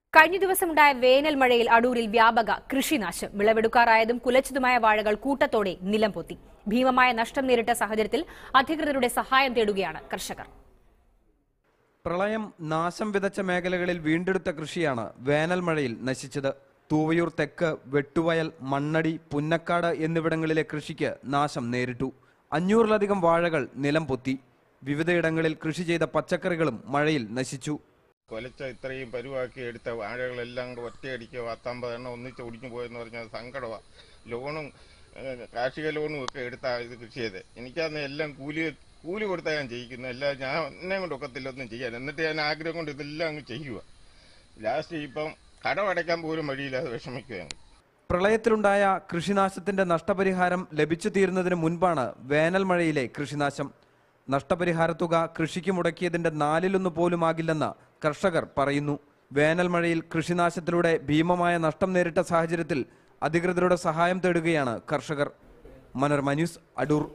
കഴിഞ്ഞ ദിവസമുണ്ടായ വേനൽ മഴയിൽ അടൂരിൽ വ്യാപക കൃഷിനാശം വിളവെടുക്കാറായതും കുലച്ചതുമായ വാഴകൾ കൂട്ടത്തോടെ നിലം പൊത്തി ഭീമമായ നഷ്ടം നേരിട്ട സാഹചര്യത്തിൽ അധികൃതരുടെ സഹായം തേടുകയാണ് കർഷകർ പ്രളയം നാശം വിതച്ച മേഖലകളിൽ വീണ്ടെടുത്ത കൃഷിയാണ് വേനൽ മഴയിൽ നശിച്ചത് തൂവയൂർ തെക്ക് വെട്ടുവയൽ മണ്ണടി പുന്നക്കാട് എന്നിവിടങ്ങളിലെ കൃഷിക്ക് നാശം നേരിട്ടു അഞ്ഞൂറിലധികം വാഴകൾ നിലം പൊത്തി വിവിധയിടങ്ങളിൽ കൃഷി ചെയ്ത പച്ചക്കറികളും മഴയിൽ നശിച്ചു കൊലച്ച ഇത്രയും പരുവാക്കി എടുത്ത വാഴകളെല്ലാം കൂടെ ഒറ്റയടിക്ക് പത്തമ്പതെണ്ണം ഒന്നിച്ച് ഒടിഞ്ഞു പോയെന്ന് പറഞ്ഞാൽ സങ്കടമാണ് ലോണും ഏഹ്, കാർഷിക ലോണും ഒക്കെ എടുത്താ ഇത് കൃഷി ചെയ്ത് എനിക്കന്ന് എല്ലാം കൂലി കൂലി കൊടുത്താൽ ഞാൻ ചെയ്യിക്കുന്നത് എല്ലാം ഞാൻ എന്നെ കൊണ്ട് ഒക്കത്തില്ലൊന്നും ചെയ്യാൻ എന്നിട്ട് ഞാൻ ആഗ്രഹം കൊണ്ട് ഇതെല്ലാം അങ്ങ് ചെയ്യുക ലാസ്റ്റ് ഇപ്പം കടമടയ്ക്കാൻ പോലും വഴിയില്ലാതെ വിഷമിക്കുകയാണ് പ്രളയത്തിലുണ്ടായ കൃഷിനാശത്തിന്റെ നഷ്ടപരിഹാരം ലഭിച്ചു തീരുന്നതിന് മുൻപാണ് വേനൽ മഴയിലെ കൃഷിനാശം നഷ്ടപരിഹാര തുക കൃഷിക്ക് മുടക്കിയതിന്റെ നാലിലൊന്ന് പോലുമാകില്ലെന്ന് കർഷകർ പറയുന്നു വേനൽ മഴയിൽ കൃഷിനാശത്തിലൂടെ ഭീമമായ നഷ്ടം നേരിട്ട സാഹചര്യത്തിൽ അധികൃതരുടെ സഹായം തേടുകയാണ് കർഷകർ മനോരമ ന്യൂസ് അടൂർ